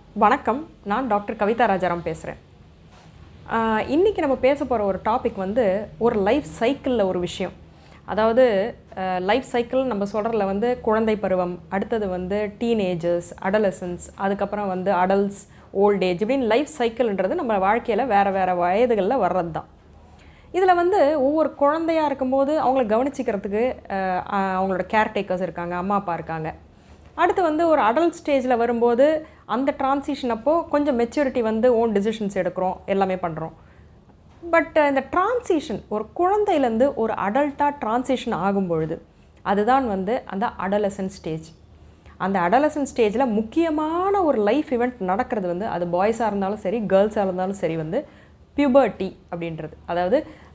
வணக்கம் நான் டாக்டர் கவிதா ராஜாராம் பேசுகிறேன் இன்றைக்கி நம்ம பேச போகிற ஒரு டாபிக் வந்து ஒரு லைஃப் சைக்கிளில் ஒரு விஷயம் அதாவது லைஃப் சைக்கிள் நம்ம சொல்கிறதுல வந்து குழந்தை பருவம் அடுத்தது வந்து டீனேஜர்ஸ் அடலசன்ஸ் அதுக்கப்புறம் வந்து அடல்ட்ஸ் ஓல்ட் ஏஜ் இப்படின்னு லைஃப் சைக்கிள்ன்றது நம்ம வாழ்க்கையில் வேறு வேறு வயதுகளில் வர்றது தான் இதில் வந்து ஒவ்வொரு குழந்தையா இருக்கும்போது அவங்கள கவனிச்சிக்கிறதுக்கு அஹ், அஹ், அவங்களோட கேர்டேக்கர்ஸ் இருக்காங்க அம்மா அப்பா இருக்காங்க அடுத்து வந்து ஒரு அடல்ட் ஸ்டேஜில் வரும்போது அந்த டிரான்சிஷன் அப்போ கொஞ்சம் மெச்சூரிட்டி வந்து ஓன் டிசிஷன்ஸ் எடுக்கிறோம் எல்லாமே பண்ணுறோம் பட் இந்த டிரான்சிஷன் ஒரு குழந்தையிலேருந்து ஒரு அடல்ட்டாக டிரான்சிஷன் ஆகும் பொழுது அதுதான் வந்து அந்த அடலசன் ஸ்டேஜ் அந்த அடலசன் ஸ்டேஜில் முக்கியமான ஒரு லைஃப் இவெண்ட் நடக்கிறது வந்து அது பாய்ஸாக இருந்தாலும் சரி கேர்ள்ஸாக இருந்தாலும் சரி வந்து பியூபர்ட்டி அப்படின்றது அதாவது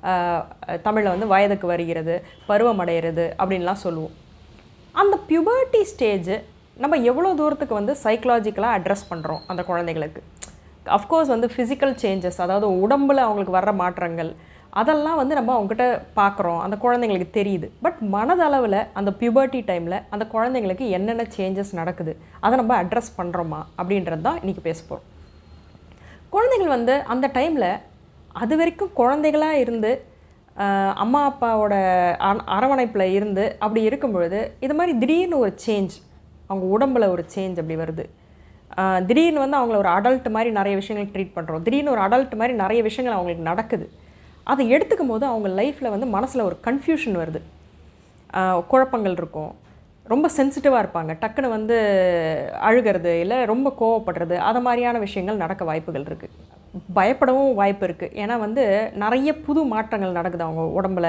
தமிழில் வந்து வயதுக்கு வருகிறது பருவம் அடைகிறது அப்படின்லாம் சொல்லுவோம் அந்த பியூபர்ட்டி ஸ்டேஜ் நம்ம எவ்வளோ தூரத்துக்கு வந்து சைக்கலாஜிக்கலாக அட்ரஸ் பண்ணுறோம் அந்த குழந்தைகளுக்கு அஃப்கோர்ஸ் வந்து ஃபிசிக்கல் சேஞ்சஸ் அதாவது உடம்புல அவங்களுக்கு வர்ற மாற்றங்கள் அதெல்லாம் வந்து நம்ம அவங்ககிட்ட பார்க்குறோம் அந்த குழந்தைங்களுக்கு தெரியுது பட் மனதளவில் அந்த பியூபர்ட்டி டைமில் அந்த குழந்தைங்களுக்கு என்னென்ன சேஞ்சஸ் நடக்குது அதை நம்ம அட்ரஸ் பண்ணுறோமா அப்படின்றது தான் இன்றைக்கி பேச போகிறோம் குழந்தைகள் வந்து அந்த டைமில் அது வரைக்கும் குழந்தைகளாக இருந்து ஆஹ், அம்மா அப்பாவோட அர- அரவணைப்பில் இருந்து அப்படி இருக்கும் பொழுது இது மாதிரி திடீர்னு ஒரு சேஞ்ச் அவங்க உடம்புல ஒரு சேஞ்ச் அப்படி வருது ஆஹ், திடீர்னு வந்து அவங்கள ஒரு அடல்ட் மாதிரி நிறைய விஷயங்கள் ட்ரீட் பண்ணுறோம் திடீர்னு ஒரு அடல்ட் மாதிரி நிறைய விஷயங்கள் அவங்களுக்கு நடக்குது அதை எடுத்துக்கும் போது அவங்க லைஃப்பில் வந்து மனசில் ஒரு கன்ஃபியூஷன் வருது ஆஹ் குழப்பங்கள் இருக்கும் ரொம்ப சென்சிட்டிவாக இருப்பாங்க டக்குன்னு வந்து அழுகிறது இல்லை ரொம்ப கோவப்படுறது அது மாதிரியான விஷயங்கள் நடக்க வாய்ப்புகள் இருக்குது பயப்படவும் வாய்ப்பு இருக்குது ஏன்னா வந்து நிறைய புது மாற்றங்கள் நடக்குது அவங்க உடம்புல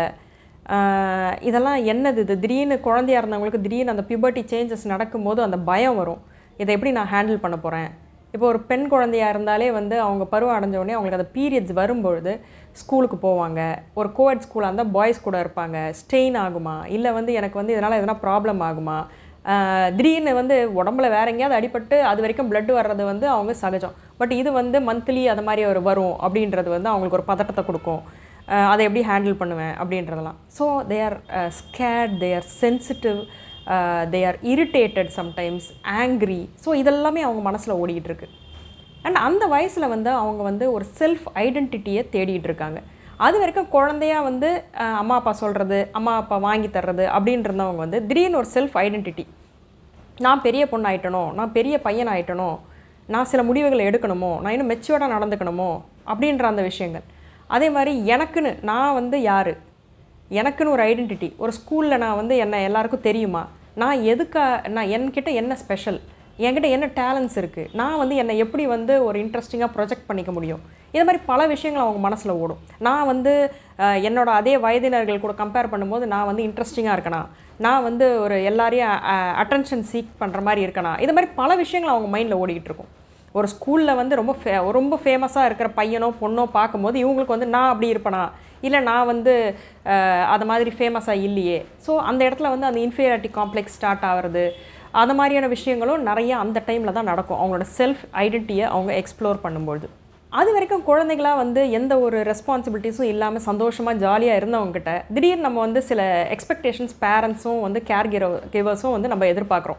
ஆஹ் இதெல்லாம் என்னது இது திடீர்னு குழந்தையா இருந்தவங்களுக்கு திடீர்னு அந்த பியூபர்ட்டி சேஞ்சஸ் நடக்கும்போது அந்த பயம் வரும் இதை எப்படி நான் ஹேண்டில் பண்ண போகிறேன் இப்போ ஒரு பெண் குழந்தையா இருந்தாலே வந்து அவங்க பருவம் அடைஞ்ச உடனே அவங்களுக்கு அந்த பீரியட்ஸ் வரும்பொழுது ஸ்கூலுக்கு போவாங்க ஒரு கோஎட் ஸ்கூலாக இருந்தால் பாய்ஸ் கூட இருப்பாங்க ஸ்ட்ரெயின் ஆகுமா இல்லை வந்து எனக்கு வந்து இதனால் எதனா ப்ராப்ளம் ஆகுமா ஆஹ் திடீர்னு வந்து உடம்புல வேற எங்கேயாவது அடிபட்டு அது வரைக்கும் blood வர்றது வந்து அவங்க சகஜம் பட் இது வந்து மந்த்லி அது மாதிரி ஒரு வரும் அப்படின்றது வந்து அவங்களுக்கு ஒரு பதட்டத்தை கொடுக்கும் ஆஹ் அதை எப்படி ஹேண்டில் பண்ணுவேன் அப்படின்றதெல்லாம் so they are scared they are sensitive they are irritated sometimes angry so இதெல்லாமே அவங்க மனசில் ஓடிக்கிட்டு இருக்கு அண்ட் அந்த வயசில் வந்து அவங்க வந்து ஒரு செல்ஃப் ஐடென்டிட்டியை தேடிட்டு இருக்காங்க அது வரைக்கும் குழந்தையா வந்து அஹ், அம்மா அப்பா சொல்கிறது அம்மா அப்பா வாங்கி தர்றது அப்படின்னு இருந்தவங்க வந்து திடீர்னு ஒரு செல்ஃப் ஐடென்டிட்டி நான் பெரிய பொண்ணு ஆயிட்டனோ நான் பெரிய பையன் ஆயிட்டனோ நான் சில முடிவுகளை எடுக்கணுமோ நான் இன்னும் மெச்சூர்டாக நடந்துக்கணுமோ அப்படின்ற அந்த விஷயங்கள் அதே மாதிரி எனக்குன்னு நான் வந்து யார் எனக்குன்னு ஒரு ஐடென்டிட்டி ஒரு ஸ்கூலில் நான் வந்து என்ன எல்லாருக்கும் தெரியுமா நான் எதுக்கா நான் என்கிட்ட என்ன ஸ்பெஷல் என்கிட்ட என்ன டேலண்ட்ஸ் இருக்குது நான் வந்து என்னை எப்படி வந்து ஒரு இன்ட்ரெஸ்டிங்காக ப்ரொஜெக்ட் பண்ணிக்க முடியும் இது மாதிரி பல விஷயங்கள் அவங்க மனசில் ஓடும் நான் வந்து அஹ், என்னோட அதே வயதினர்கள் கூட கம்பேர் பண்ணும்போது நான் வந்து இன்ட்ரெஸ்டிங்காக இருக்கனா நான் வந்து ஒரு எல்லாரையும் அட்டென்ஷன் சீக் பண்ணுற மாதிரி இருக்கனா இது மாதிரி பல விஷயங்கள் அவங்க மைண்டில் ஓடிக்கிட்டு இருக்கும் ஒரு ஸ்கூலில் வந்து ரொம்ப ஃபே ரொம்ப ஃபேமஸாக இருக்கிற பையனோ பொண்ணோ பார்க்கும்போது இவங்களுக்கு வந்து நான் அப்படி இருப்பேனா இல்லை நான் வந்து அஹ், அது மாதிரி ஃபேமஸாக இல்லையே ஸோ அந்த இடத்துல வந்து அந்த இன்ஃபீரியாரிட்டி காம்ப்ளெக்ஸ் ஸ்டார்ட் ஆகிறது அது மாதிரியான விஷயங்களும் நிறைய அந்த டைமில் தான் நடக்கும் அவங்களோட செல்ஃப் ஐடென்டிட்டியை அவங்க எக்ஸ்ப்ளோர் பண்ணும்பொழுது அது வரைக்கும் குழந்தைகளாக வந்து எந்த ஒரு ரெஸ்பான்சிபிலிட்டிஸும் இல்லாமல் சந்தோஷமாக ஜாலியாக இருந்தவங்ககிட்ட திடீர்னு நம்ம வந்து சில எக்ஸ்பெக்டேஷன்ஸ் பேரண்ட்ஸும் வந்து கேர் கிவர்ஸும் வந்து நம்ம எதிர்பார்க்குறோம்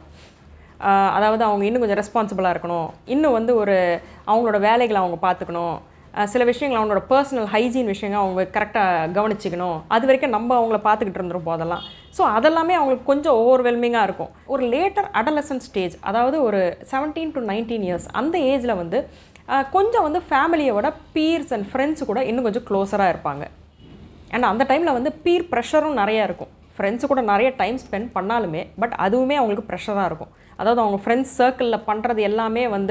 ஆஹ் அதாவது அவங்க இன்னும் கொஞ்சம் ரெஸ்பான்சிபிளாக இருக்கணும் இன்னும் வந்து ஒரு அவங்களோட வேலைகளை அவங்க பார்த்துக்கணும் ஆஹ் சில விஷயங்கள் அவங்களோட பர்சனல் ஹைஜீன் விஷயங்கள் அவங்க கரெக்டாக கவனிச்சிக்கணும் அது வரைக்கும் நம்ம அவங்கள பார்த்துக்கிட்டு இருந்திருப்போம் அதெல்லாம் ஸோ அதெல்லாமே அவங்களுக்கு கொஞ்சம் ஓவர்வெல்மிங்காக இருக்கும் ஒரு லேட்டர் அடலசன் ஸ்டேஜ் அதாவது ஒரு செவன்டீன் டு நைன்டீன் இயர்ஸ் அந்த ஏஜில் வந்து ஆஹ் கொஞ்சம் வந்து ஃபேமிலியோட பீர்ஸ் அண்ட் ஃப்ரெண்ட்ஸ் கூட இன்னும் கொஞ்சம் க்ளோஸராக இருப்பாங்க அண்ட் அந்த டைமில் வந்து பீர் ப்ரெஷரும் நிறையா இருக்கும் ஃப்ரெண்ட்ஸு கூட நிறைய டைம் ஸ்பெண்ட் பண்ணாலுமே பட் அதுவுமே அவங்களுக்கு ப்ரெஷராக இருக்கும் அதாவது அவங்க ஃப்ரெண்ட்ஸ் சர்க்கிளில் பண்ணுறது எல்லாமே வந்து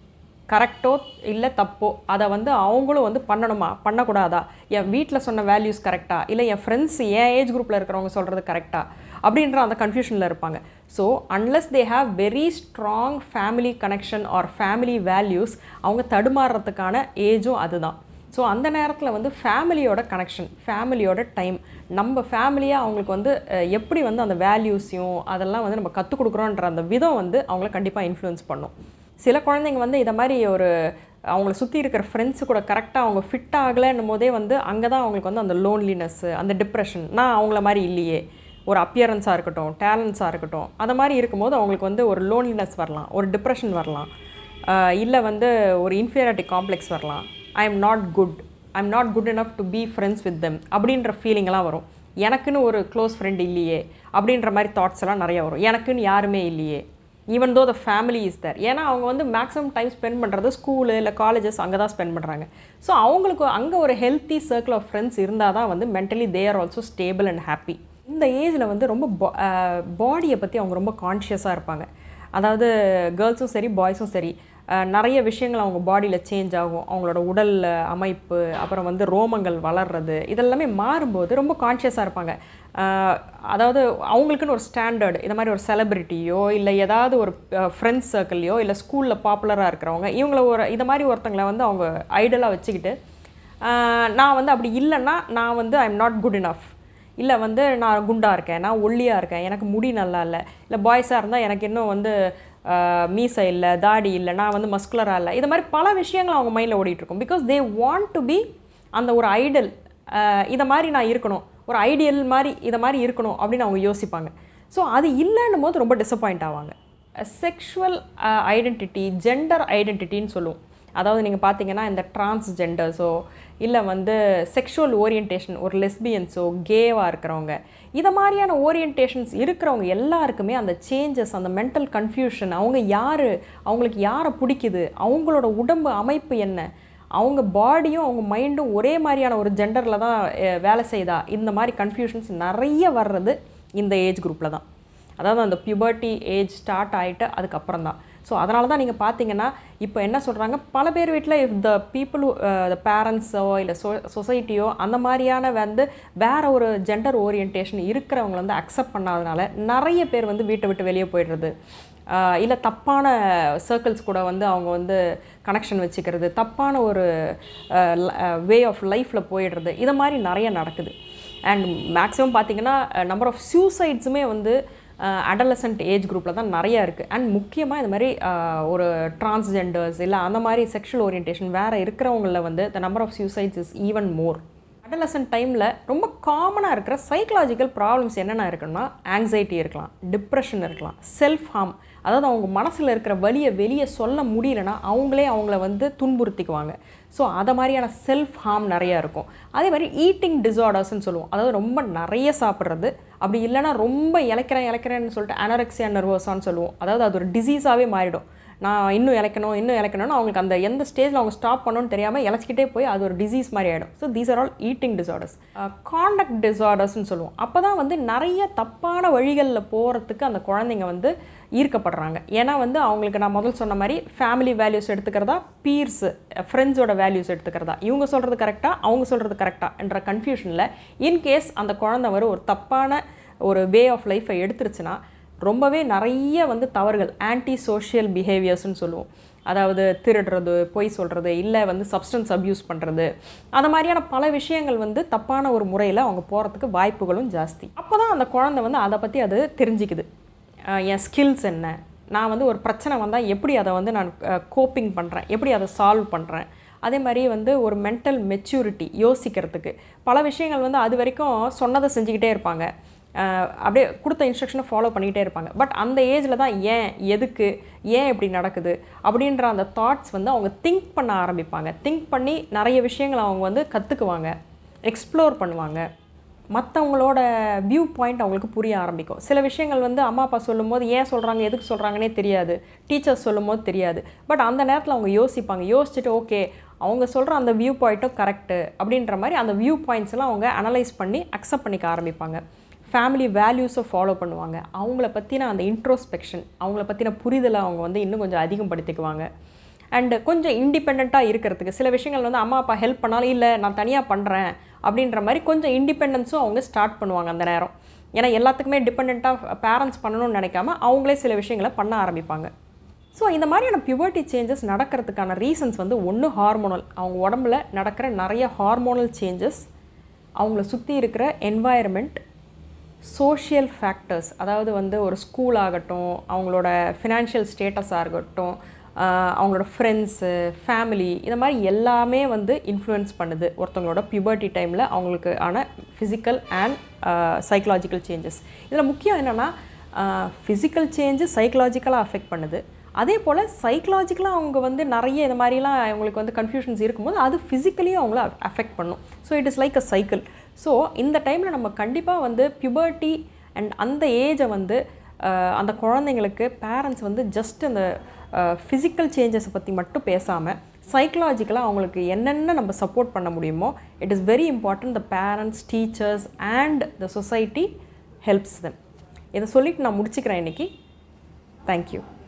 கரெக்டோ இல்லை தப்போ அதை வந்து அவங்களும் வந்து பண்ணணுமா பண்ணக்கூடாதா என் வீட்டில் சொன்ன வேல்யூஸ் கரெக்டாக இல்லை என் ஃப்ரெண்ட்ஸ் என் ஏஜ் குரூப்பில் இருக்கிறவங்க சொல்கிறது கரெக்டாக அப்படின்ற அந்த கன்ஃபியூஷனில் இருப்பாங்க so unless they have very strong family connection or family values அவங்க தடுமாறுறதுக்கான ஏஜும் அதுதான் ஸோ அந்த நேரத்தில் வந்து ஃபேமிலியோட கனெக்ஷன் ஃபேமிலியோட டைம் நம்ம ஃபேமிலியாக அவங்களுக்கு வந்து அஹ், எப்படி வந்து அந்த வேல்யூஸையும் அதெல்லாம் வந்து நம்ம கற்றுக் கொடுக்குறோன்ற அந்த விதம் வந்து அவங்கள கண்டிப்பாக இன்ஃப்ளூயன்ஸ் பண்ணும் சில குழந்தைங்க வந்து இதை மாதிரி ஒரு அவங்கள சுற்றி இருக்கிற ஃப்ரெண்ட்ஸு கூட கரெக்டாக அவங்க ஃபிட் ஆகலைன்னும் போதே வந்து அங்கே தான் அவங்களுக்கு வந்து அந்த லோன்லினஸ்ஸு அந்த டிப்ரெஷன் நான் அவங்கள மாதிரி இல்லையே ஒரு அப்பியரன்ஸாக இருக்கட்டும் டேலண்ட்ஸாக இருக்கட்டும் அந்த மாதிரி இருக்கும்போது அவங்களுக்கு வந்து ஒரு லோன்லினஸ் வரலாம் ஒரு டிப்ரெஷன் வரலாம் இல்லை வந்து ஒரு இன்ஃபீரியாரிட்டி காம்ப்ளெக்ஸ் வரலாம் I am not good I am not good enough to be friends with them அப்படின்ற ஃபீலிங்கெல்லாம் வரும் எனக்குன்னு ஒரு க்ளோஸ் ஃப்ரெண்ட் இல்லையே அப்படின்ற மாதிரி தாட்ஸ் எல்லாம் நிறைய வரும் எனக்குன்னு யாருமே இல்லையே even though the family is தர் ஏன்னா அவங்க வந்து மேக்ஸிமம் டைம் ஸ்பெண்ட் பண்ணுறது ஸ்கூலு இல்லை காலேஜஸ் அங்கே தான் ஸ்பெண்ட் பண்ணுறாங்க ஸோ அவங்களுக்கு அங்கே ஒரு ஹெல்த்தி சர்க்கிள் ஆஃப் ஃப்ரெண்ட்ஸ் இருந்தால் தான் வந்து mentally they are also stable and happy இந்த ஏஜில் வந்து ரொம்ப பாடியை பற்றி அவங்க ரொம்ப கான்ஷியஸாக இருப்பாங்க அதாவது கேர்ள்ஸும் சரி பாய்ஸும் சரி அஹ், நிறைய விஷயங்கள் அவங்க பாடியில் சேஞ்ச் ஆகும் அவங்களோட உடல் அமைப்பு அப்புறம் வந்து ரோமங்கள் வளர்றது இதெல்லாமே மாறும்போது ரொம்ப கான்ஷியஸாக இருப்பாங்க அஹ், அதாவது அவங்களுக்குன்னு ஒரு ஸ்டாண்டர்ட் இந்த மாதிரி ஒரு செலிப்ரிட்டியோ இல்லை ஏதாவது ஒரு ஃப்ரெண்ட்ஸ் சர்க்கிள்லையோ இல்லை ஸ்கூலில் பாப்புலராக இருக்கிறவங்க இவங்கள ஒரு இது மாதிரி ஒருத்தங்களை வந்து அவங்க ஐடலாக வச்சுக்கிட்டு அஹ், நான் வந்து அப்படி இல்லைன்னா நான் வந்து I am not good enough இல்லை வந்து நான் குண்டாக இருக்கேன் நான் ஒல்லியாக இருக்கேன் எனக்கு முடி நல்லா இல்லை இல்லை பாய்ஸாக இருந்தால் எனக்கு இன்னும் வந்து ஆஹ், மீசை இல்லை தாடி இல்லை நான் வந்து மஸ்குலராக இல்லை இது மாதிரி பல விஷயங்கள் அவங்க மைண்டில் ஓடிட்டுருக்கும் because they want to be அந்த ஒரு ஐடல் இதை மாதிரி நான் இருக்கணும் ஒரு ஐடியல் மாதிரி இதை மாதிரி இருக்கணும் அப்படின்னு அவங்க யோசிப்பாங்க ஸோ அது இல்லைன்னும் போது ரொம்ப டிசப்பாயிண்ட் ஆவாங்க செக்ஷுவல் ஐடென்டிட்டி ஜெண்டர் ஐடென்டிட்டின்னு சொல்லுவோம் அதாவது நீங்கள் பார்த்தீங்கன்னா இந்த டிரான்ஸ்ஜெண்டர்ஸோ இல்லை வந்து செக்ஷுவல் ஓரியன்டேஷன் ஒரு லெஸ்பியன்ஸோ கேவாக இருக்கிறவங்க இதை மாதிரியான ஓரியன்டேஷன்ஸ் இருக்கிறவங்க எல்லாருக்குமே அந்த சேஞ்சஸ் அந்த மென்டல் கன்ஃபியூஷன் அவங்க யார் அவங்களுக்கு யாரை பிடிக்குது அவங்களோட உடம்பு அமைப்பு என்ன அவங்க பாடியும் அவங்க மைண்டும் ஒரே மாதிரியான ஒரு ஜெண்டரில் தான் அஹ், வேலை செய்தா இந்த மாதிரி கன்ஃபியூஷன்ஸ் நிறைய வர்றது இந்த ஏஜ் குரூப்பில் தான் அதாவது அந்த பியூபர்ட்டி ஏஜ் ஸ்டார்ட் ஆகிட்டு அதுக்கப்புறம் தான் ஸோ அதனால தான் நீங்கள் பார்த்தீங்கன்னா இப்போ என்ன சொல்கிறாங்க பல பேர் வீட்டில் இஃப் த பீப்புள் த பேரண்ட்ஸோ இல்லை சொ சொசைட்டியோ அந்த மாதிரியான வந்து வேற ஒரு ஜெண்டர் ஓரியன்டேஷன் இருக்கிறவங்கள வந்து அக்செப்ட் பண்ணாதனால நிறைய பேர் வந்து வீட்டை விட்டு வெளியே போயிடுறது இல்லை தப்பான சர்க்கிள்ஸ் கூட வந்து அவங்க வந்து கனெக்ஷன் வச்சுக்கிறது தப்பான ஒரு வே ஆஃப் லைஃப்பில் போயிடுறது இது மாதிரி நிறைய நடக்குது அண்ட் மேக்ஸிமம் பார்த்தீங்கன்னா நம்பர் ஆஃப் சூசைட்ஸுமே வந்து அடலசன்ட் ஏஜ் குரூப்பில் தான் நிறையா இருக்குது அண்ட் முக்கியமாக இந்த மாதிரி அஹ், ஒரு டிரான்ஸ்ஜெண்டர்ஸ் இல்லை அந்த மாதிரி செக்ஷுவல் ஓரியன்டேஷன் வேறு இருக்கிறவங்களில் வந்து the number of suicides is even more adolescent டைமில் ரொம்ப காமனாக இருக்கிற சைக்கலாஜிக்கல் ப்ராப்ளம்ஸ் என்னென்ன இருக்குன்னா ஆங்ஸைட்டி இருக்கலாம் டிப்ரெஷன் இருக்கலாம் செல்ஃப் ஹார்ம் அதாவது அவங்க மனசில் இருக்கிற வலியை வெளியே சொல்ல முடியலன்னா அவங்களே அவங்கள வந்து துன்புறுத்திக்குவாங்க ஸோ அதை மாதிரியான செல்ஃப் ஹார்ம் நிறையா இருக்கும் அதே மாதிரி ஈட்டிங் டிசார்டர்ஸ்னு சொல்லுவோம் அதாவது ரொம்ப நிறைய சாப்பிட்றது அப்படி இல்லைன்னா ரொம்ப இளைக்கிறேன் இளைக்கிறேன்னு சொல்லிட்டு அனரெக்சியா நர்வஸான்னு சொல்லுவோம் அதாவது அது ஒரு டிசீஸாகவே மாறிடும் நான் இன்னும் இளைக்கணும் இன்னும் இளைக்கணும்னு அவங்களுக்கு அந்த எந்த ஸ்டேஜில் அவங்க ஸ்டாப் பண்ணணும்னு தெரியாமல் இழைச்சிக்கிட்டே போய் அது ஒரு டிசீஸ் மாதிரி ஆகிடும் so these are all eating disorders conduct டிசார்டர்ஸ்னு சொல்லுவோம் அப்போ தான் வந்து நிறைய தப்பான வழிகளில் போகிறதுக்கு அந்த குழந்தைங்க வந்து ஈர்க்கப்படுறாங்க ஏன்னா வந்து அவங்களுக்கு நான் முதல் சொன்ன மாதிரி ஃபேமிலி வேல்யூஸ் எடுத்துக்கிறதா பீர்ஸ் ஃப்ரெண்ட்ஸோட வேல்யூஸ் எடுத்துக்கிறதா இவங்க சொல்கிறது கரெக்டாக அவங்க சொல்கிறது கரெக்டாக என்ற கன்ஃபியூஷனில் இன்கேஸ் அந்த குழந்தை வர ஒரு தப்பான ஒரு வே ஆஃப் லைஃப்பை எடுத்துருச்சுன்னா ரொம்பவே நிறைய வந்து தவறுகள் ஆன்டி சோஷியல் பிஹேவியர்ஸ்னு சொல்லுவோம் அதாவது திருடுறது பொய் சொல்கிறது இல்லை வந்து சப்ஸ்டன்ஸ் அப்யூஸ் பண்ணுறது அந்த மாதிரியான பல விஷயங்கள் வந்து தப்பான ஒரு முறையில் அவங்க போகிறதுக்கு வாய்ப்புகளும் ஜாஸ்தி அப்போ தான் அந்த குழந்தை வந்து அதை பற்றி அது தெரிஞ்சுக்குது அஹ் என் ஸ்கில்ஸ் என்ன நான் வந்து ஒரு பிரச்சனை வந்தால் எப்படி அதை வந்து நான் கோப்பிங் பண்ணுறேன் எப்படி அதை சால்வ் பண்ணுறேன் அதே மாதிரி வந்து ஒரு மென்டல் மெச்சூரிட்டி யோசிக்கிறதுக்கு பல விஷயங்கள் வந்து அது வரைக்கும் சொன்னதை செஞ்சுக்கிட்டே இருப்பாங்க அஹ் அப்படியே கொடுத்த இன்ஸ்ட்ரக்ஷனை ஃபாலோ பண்ணிகிட்டே இருப்பாங்க பட் அந்த ஏஜில் தான் ஏன் எதுக்கு ஏன் இப்படி நடக்குது அப்படின்ற அந்த தாட்ஸ் வந்து அவங்க திங்க் பண்ண ஆரம்பிப்பாங்க திங்க் பண்ணி நிறைய விஷயங்களை அவங்க வந்து கற்றுக்குவாங்க எக்ஸ்ப்ளோர் பண்ணுவாங்க மற்றவங்களோட வியூ பாயிண்ட் அவங்களுக்கு புரிய ஆரம்பிக்கும் சில விஷயங்கள் வந்து அம்மா அப்பா சொல்லும்போது ஏன் சொல்கிறாங்க எதுக்கு சொல்கிறாங்கன்னே தெரியாது டீச்சர்ஸ் சொல்லும்போது தெரியாது பட் அந்த நேரத்தில் அவங்க யோசிப்பாங்க யோசிச்சுட்டு ஓகே அவங்க சொல்கிற அந்த வியூ பாயிண்ட்டும் கரெக்டு அப்படின்ற மாதிரி அந்த வியூ பாயிண்ட்ஸ்லாம் அவங்க அனலைஸ் பண்ணி அக்செப்ட் பண்ணிக்க ஆரம்பிப்பாங்க ஃபேமிலி வேல்யூஸை ஃபாலோ பண்ணுவாங்க அவங்கள பற்றின அந்த இன்ட்ரோஸ்பெக்ஷன் அவங்கள பற்றின புரிதலை அவங்க வந்து இன்னும் கொஞ்சம் அதிகப்படுத்திக்குவாங்க அண்டு கொஞ்சம் இண்டிபெண்ட்டாக இருக்கிறதுக்கு சில விஷயங்கள் வந்து அம்மா அப்பா ஹெல்ப் பண்ணாலும் இல்லை நான் தனியாக பண்ணுறேன் அப்படின்ற மாதிரி கொஞ்சம் இண்டிபெண்டன்ஸும் அவங்க ஸ்டார்ட் பண்ணுவாங்க அந்த நேரம் ஏன்னா எல்லாத்துக்குமே டிபெண்ட்டாக பேரண்ட்ஸ் பண்ணணும்னு நினைக்காம அவங்களே சில விஷயங்களை பண்ண ஆரம்பிப்பாங்க ஸோ இந்த மாதிரியான பியூபர்ட்டி சேஞ்சஸ் நடக்கிறதுக்கான ரீசன்ஸ் வந்து ஒன்று ஹார்மோனல் அவங்க உடம்புல நடக்கிற நிறைய ஹார்மோனல் சேஞ்சஸ் அவங்கள சுற்றி இருக்கிற என்வாயர்மெண்ட் சோஷியல் ஃபேக்டர்ஸ் அதாவது வந்து ஒரு ஸ்கூல் ஆகட்டும் அவங்களோட ஃபினான்ஷியல் ஸ்டேட்டஸாக இருக்கட்டும் ஆஹ் அவங்களோட ஃப்ரெண்ட்ஸு ஃபேமிலி இந்த மாதிரி எல்லாமே வந்து இன்ஃப்ளூயன்ஸ் பண்ணுது ஒருத்தவங்களோட பியூபர்ட்டி டைமில் அவங்களுக்கு ஆன ஃபிசிக்கல் அண்ட் சைக்கலாஜிக்கல் சேஞ்சஸ் இதில் முக்கியம் என்னென்னா ஃபிசிக்கல் சேஞ்சு சைக்கலாஜிக்கலாக அஃபெக்ட் பண்ணுது அதே போல் சைக்கலாஜிக்கலாக அவங்க வந்து நிறைய இந்த மாதிரிலாம் அவங்களுக்கு வந்து கன்ஃபியூஷன்ஸ் இருக்கும்போது அது ஃபிசிக்கலியும் அவங்கள அஃபெக்ட் பண்ணும் so it is like a cycle so இந்த டைமில் நம்ம கண்டிப்பாக வந்து பியூபர்ட்டி அண்ட் அந்த ஏஜை வந்து அஹ், அந்த குழந்தைங்களுக்கு பேரண்ட்ஸ் வந்து ஜஸ்ட் அந்த ஃபிசிக்கல் சேஞ்சஸை பற்றி மட்டும் பேசாமல் சைக்கலாஜிக்கலாக அவங்களுக்கு என்னென்ன நம்ம சப்போர்ட் பண்ண முடியுமோ it is very important the parents teachers and the society helps them இதை சொல்லிட்டு நான் முடிச்சுக்கிறேன் இன்னைக்கு தேங்க்யூ